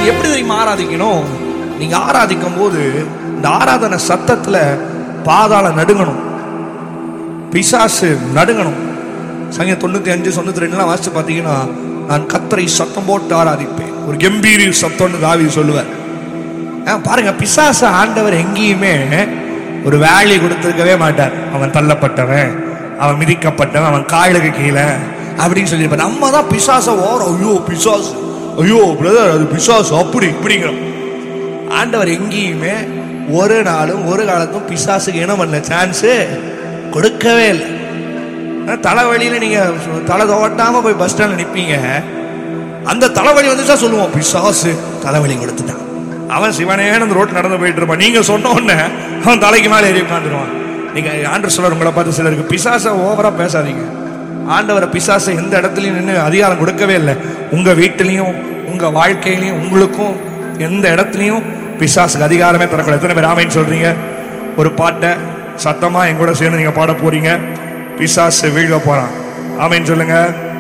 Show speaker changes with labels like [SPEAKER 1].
[SPEAKER 1] நீங்க எப்படி தெரியுமா ஆராதிக்கணும் நீங்க ஆராதிக்கும் போது இந்த ஆராதனை சத்தத்துல பாதாள நடுங்கணும் பிசாசு நடுங்கணும் சங்க தொண்ணூத்தி அஞ்சு தொண்ணூத்தி ரெண்டுலாம் வாசிச்சு பார்த்தீங்கன்னா நான் கத்தரை சத்தம் போட்டு ஆராதிப்பேன் ஒரு கம்பீரி சத்தம்னு தாவி சொல்லுவார் ஆ, பாருங்க பிசாச ஆண்டவர் எங்கேயுமே ஒரு வேலை கொடுத்திருக்கவே மாட்டார் அவன் தள்ளப்பட்டவன் அவன் மிதிக்கப்பட்டவன் அவன் காலுக்கு கீழே அப்படின்னு சொல்லியிருப்பார் நம்ம தான் பிசாச ஓரம் ஐயோ பிசாசு ஐயோ பிரதர் அது பிசாசு அப்படி இப்படிங்கிறோம் ஆண்டவர் எங்கேயுமே ஒரு நாளும் ஒரு காலத்தும் பிசாசுக்கு என்ன பண்ணல சான்ஸு கொடுக்கவே இல்லை ஆனா, தலைவலியில நீங்க தலை தோட்டாம போய் பஸ் ஸ்டாண்ட்ல நிப்பீங்க அந்த தலைவலி வந்துச்சா சொல்லுவோம் பிசாசு தலைவலி கொடுத்துட்டான் அவன் சிவனேன்னு அந்த ரோட்ல நடந்து போயிட்டு இருப்பான் நீங்க சொன்ன உடனே அவன் தலைக்கு மேலே ஏறி உட்காந்துருவான் நீங்க ஆண்டர் சொல்ற உங்களை பார்த்து சிலருக்கு பிசாசை ஓவரா பேசாதீங்க ஆண்டவரை பிசாசை எந்த இடத்துலயும் நின்று அதிகாரம் கொடுக்கவே இல்லை உங்க வீட்டிலையும் உங்க வாழ்க்கையிலையும் உங்களுக்கும் எந்த இடத்துலையும் பிசாசுக்கு அதிகாரமே தரக்கூடாது எத்தனை பேர் ஆமைன்னு சொல்றீங்க ஒரு பாட்டை சத்தமா என் கூட சேர்ந்து நீங்க பாட போறீங்க பிசாசு வீழ போறான் ஆமைன்னு சொல்லுங்க